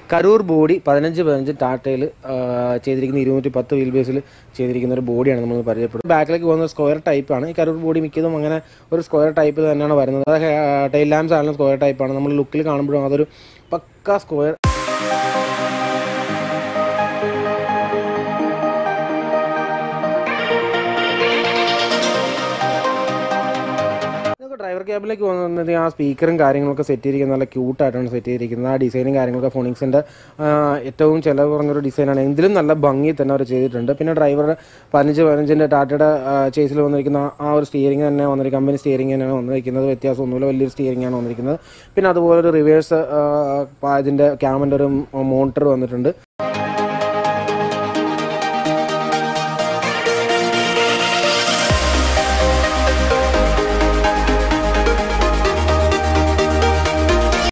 Karur body പതിനഞ്ച് പതിനഞ്ച് ടാറ്റയിൽ ചെയ്തിരിക്കുന്ന ഇരുന്നൂറ്റി പത്ത് വീൽ ബേസിൽ ചെയ്തിരിക്കുന്ന ഒരു ബോഡിയാണ് നമ്മൾ പരിചയപ്പെടുന്നത് ബാക്കിലേക്ക് പോകുന്ന സ്ക്വയർ ടൈപ്പാണ് ഈ കരൂർ ബോഡി മിക്കതും അങ്ങനെ ഒരു സ്ക്വയർ ടൈപ്പ് തന്നെയാണ് വരുന്നത് അത് ടൈൽ ലാംസ് ആണെങ്കിലും സ്ക്വയർ ടൈപ്പാണ് നമ്മൾ ലുക്കിൽ കാണുമ്പോഴും അതൊരു പക്ക സ്ക്വയർ നമുക്ക് ഡ്രൈവർ ക്യാബിലേക്ക് വന്നത് ആ സ്പീക്കറും കാര്യങ്ങളൊക്കെ സെറ്റ് ചെയ്തിരിക്കുന്നത് നല്ല ക്യൂട്ടായിട്ടാണ് സെറ്റ് ചെയ്തിരിക്കുന്നത് ആ ഡിസൈനും കാര്യങ്ങളൊക്കെ ഫോണിക്സിൻ്റെ ഏറ്റവും ചിലവ് കുറഞ്ഞൊരു ഡിസൈനാണ് എന്തിലും നല്ല ഭംഗി തന്നെ അവർ ചെയ്തിട്ടുണ്ട് പിന്നെ ഡ്രൈവറുടെ പതിനഞ്ച് പതിനഞ്ചിൻ്റെ ടാറ്റയുടെ ചേസിൽ വന്നിരിക്കുന്ന ആ ഒരു സ്റ്റിയറിംഗ് തന്നെ വന്നിരിക്കുന്നത് കമ്പനി സ്റ്റിയറിംഗ് തന്നെയാണ് വന്നിരിക്കുന്നത് വ്യത്യാസമൊന്നുമില്ല വലിയൊരു സ്റ്റിയറിംഗ് ആണ് വന്നിരിക്കുന്നത് പിന്നെ അതുപോലെ ഒരു റിവേഴ്സ് ഇതിൻ്റെ ക്യാമിൻ്റെ ഒരു മോണിറ്റർ വന്നിട്ടുണ്ട്